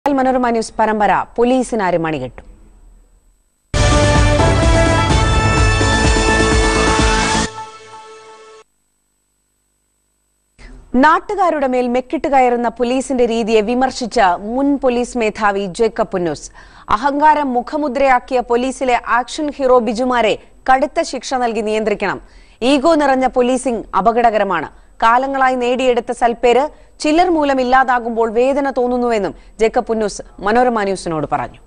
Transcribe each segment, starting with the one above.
Manorama news പരമ്പര പോലീസിനാര് മണികെട്ടും നാട്ടുകാരുടെ മേൽ മെക്കിട്ട് കയറുന്ന പോലീസിന്റെ രീതിയെ വിമർശിച്ച മുൻ പോലീസ് മേധാവി ജേക്കബ് പുന്നൂസ് അഹങ്കാരം മുഖമുദ്രയാക്കിയ പോലീസിലെ ആക്ഷൻ ഹീറോ ബിജുമാരെ കടുത്ത ശിക്ഷ നൽകി നിയന്ത്രിക്കണം ഈഗോ നിറഞ്ഞ പോലീസിംഗ് അപകടകരമാണ് കാലങ്ങളായി നേടിയെടുത്ത സൽപ്പേര് ചിലർ മൂലം ഇല്ലാതാകുമ്പോൾ വേദന തോന്നുന്നുവെന്നും ജേക്കബ് പുന്നൂസ് മനോരമ ന്യൂസിനോട് പറഞ്ഞു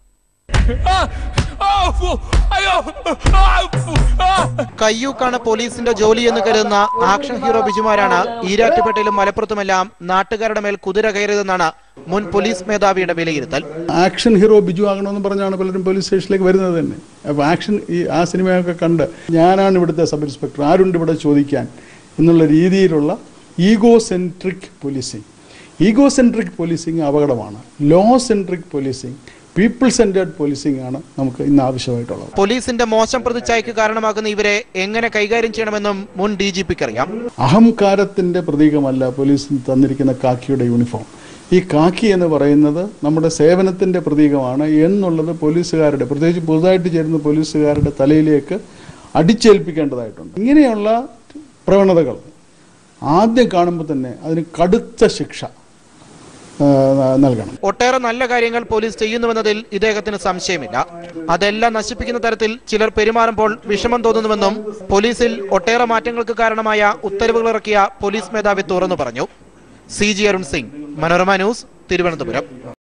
കയ്യൂക്കാണ് പോലീസിന്റെ ജോലി എന്ന് കരുതുന്ന ആക്ഷൻ ഹീറോ ബിജുമാരാണ് ഈരാറ്റുപേട്ടയിലും മലപ്പുറത്തുമെല്ലാം നാട്ടുകാരുടെ മേൽ കുതിര കയറിയതെന്നാണ് മുൻ പോലീസ് മേധാവിയുടെ വിലയിരുത്തൽ ആക്ഷൻ ഹീറോ ബിജു ആകണമെന്ന് പറഞ്ഞാണ് പലരും പോലീസ് സ്റ്റേഷനിലേക്ക് വരുന്നത് തന്നെ അപ്പോൾ ആക്ഷൻ ഈ ആ സിനിമയൊക്കെ കണ്ട് ഞാനാണ് ഇവിടുത്തെ സബ് ഇൻസ്പെക്ടർ ആരുണ്ട് ഇവിടെ ചോദിക്കാൻ എന്നുള്ള രീതിയിലുള്ള ego centric policing ego centric policing അപകടമാണ് law centric policing people centred policing ആണ് നമുക്ക് ഇന്ന് ആവശ്യമായിട്ടുള്ളത് പോലീസിന്റെ മോശം പ്രതിച്ഛായക്ക് കാരണമാകുന്ന ഇവരെ എങ്ങനെ കൈകാര്യം ചെയ്യണമെന്നും മുൻ ഡി ജി പിക്ക് അറിയാം അഹംകാരത്തിൻ്റെ പ്രതീകമല്ല പോലീസിന് തന്നിരിക്കുന്ന കാക്കിയുടെ യൂണിഫോം ഈ കാക്കി എന്ന് പറയുന്നത് നമ്മുടെ സേവനത്തിൻ്റെ പ്രതീകമാണ് എന്നുള്ളത് പോലീസുകാരുടെ പ്രത്യേകിച്ച് പുതുതായിട്ട് ചേരുന്ന പോലീസുകാരുടെ തലയിലേക്ക് അടിച്ചേൽപ്പിക്കേണ്ടതായിട്ടുണ്ട് ഇങ്ങനെയുള്ള പ്രവണതകൾ ആദ്യം കാണുമ്പോൾ തന്നെ അതിന് കടുത്ത ശിക്ഷ ആ, നൽകണം ഒട്ടേറെ നല്ല കാര്യങ്ങൾ പോലീസ് ചെയ്യുന്നുവെന്നതിൽ ഇദ്ദേഹത്തിന് സംശയമില്ല അതെല്ലാം നശിപ്പിക്കുന്ന തരത്തിൽ ചിലർ പെരുമാറുമ്പോൾ വിഷമം തോന്നുന്നുവെന്നും പോലീസിൽ ഒട്ടേറെ മാറ്റങ്ങൾക്ക് കാരണമായ ഉത്തരവുകൾ ഇറക്കിയ പോലീസ് മേധാവി തുറന്നു പറഞ്ഞു C G Arun Singh Manorama News Thiruvananthapuram